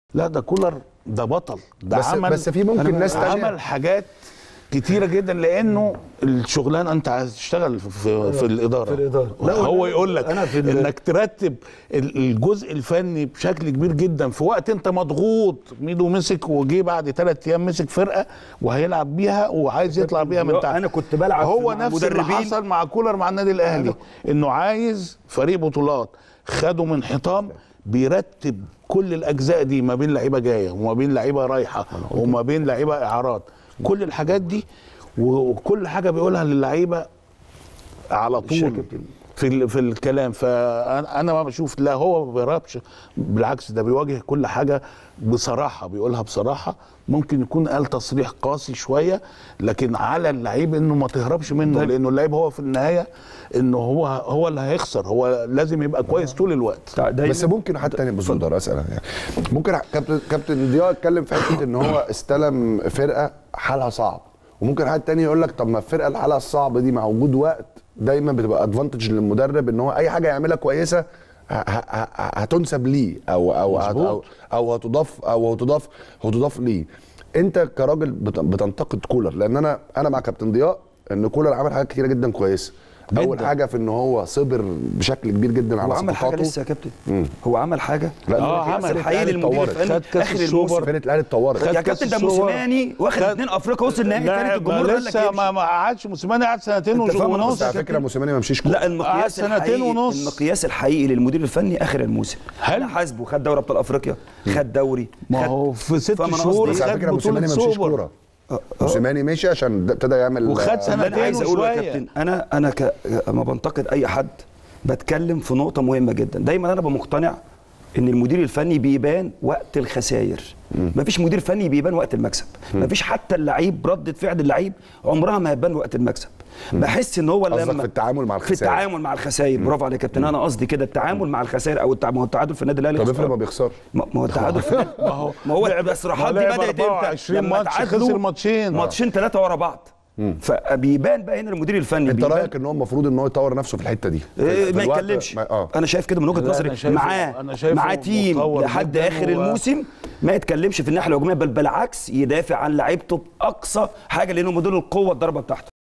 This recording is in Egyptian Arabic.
لا ده كولر ده بطل ده بس عمل بس في ممكن ناس تانية عمل حاجات كتيره جدا لانه الشغلانه انت عايز تشتغل في, في الاداره في الإدارة. لا، هو وأنا- يقول لك أنا في ال- انك ترتب ال- الجزء الفني بشكل كبير جدا في وقت انت مضغوط ميدو مسك وجي بعد ثلاث ايام مسك فرقه وهيلعب بيها وعايز يطلع بيها من تحت أنا كنت بلعب هو مع نفس اللي مدربين. حصل مع كولر مع النادي الاهلي انه عايز فريق بطولات خده من حطام بيرتب كل الاجزاء دي ما بين لعيبه جايه وما بين لعيبه رايحه وما بين لعيبه اعارات كل الحاجات دي وكل حاجه بيقولها للعيبه على طول في ال- في الكلام فانا أنا ما بشوف لا هو ما بيهربش بالعكس ده بيواجه كل حاجه بصراحه بيقولها بصراحه ممكن يكون قال تصريح قاسي شويه لكن على اللعيب انه ما تهربش منه لانه اللعيب هو في النهايه انه هو هو اللي هيخسر هو لازم يبقى كويس طول الوقت دايما بس ممكن حد تاني بص اقدر اسال يعني ممكن كابتن كابتن ضياء اتكلم في حته ان هو استلم فرقه حالها صعب وممكن حد تاني يقول لك طب ما الفرقه اللي حالها الصعب دي مع وجود وقت دايما بتبقى ادفانتج للمدرب ان هو اي حاجه يعملها كويسه ه- ه- ه- هتنسب ليه او او هت- او, مظبوط. أو هتضاف او هتضاف هتضاف ليه انت كراجل بت- بتنتقد كولر لان انا انا مع كابتن ضياء ان كولر عمل حاجات كتيره جدا كويسه اول جداً. حاجه في ان هو صبر بشكل كبير جدا هو على عمل حاجه صفقاته لسه يا كابتن هو عمل حاجه لا، آه، المقياس عمل. الحقيقي الأهلي للمدير اتطورت. الفني خد كأس اخر السوبر. الموسم فرقه الاهلي اتطورت يا خد كأس كابتن ده السوبر. موسيماني واخد خد- اثنين افريقيا وصل النهائي لا، كانت الجمهور ما قال لك لسه يمشي. ما ما قعدش موسيماني قعد سنتين أنت فاهم ونص بس على فكره موسيماني ما مشيش كوره لا المقياس سنتين الحقيقي ونص. المقياس الحقيقي للمدير الفني اخر الموسم حلو. انا حاسبه خد دوري ابطال افريقيا خد دوري ما خد- هو في ست فما أنا شهور قصدي- بس على خد فكره موسيماني بطولة ما مشيش سوبر. كوره موسيماني مشي عشان ده- ابتدى يعمل وخد آه، سنة. اللي انا عايز سنتين اقوله يا وشوية. كابتن انا انا ك... اما بنتقد اي حد بتكلم في نقطه مهمه جدا دايما انا بمقتنع ان المدير الفني بيبان وقت الخسائر مفيش مدير فني بيبان وقت المكسب مفيش حتى اللعيب ردة فعل اللعيب عمرها ما هتبان وقت المكسب بحس ان هو قصدك لما في التعامل مع في الخسائر. التعامل مع الخسائر برافو عليك يا كابتن انا قصدي كده التعامل مع الخسائر او التع... ما هو التعادل في النادي الاهلي طب خسارة. افرض ما بيخسر ما ما هو التعادل في ما هو ما هو التصريحات دي لعب بدات امتى 24 ماتش، خسر ماتشين. ماتشين ثلاثه ورا بعض فبيبان بقى هنا المدير الفني انت بيبان رايك ان هو المفروض ان هو يطور نفسه في الحته دي في- إيه، في ما الوقت- يتكلمش ما- اه انا شايف كده من وجهه لا، نظري أنا شايفه- معاه أنا شايفه معاه تيم متطور لحد جداً اخر و- الموسم ما يتكلمش في الناحيه الهجوميه بل بالعكس يدافع عن لعيبته باقصى حاجه لانه مدير القوه الضربه بتاعته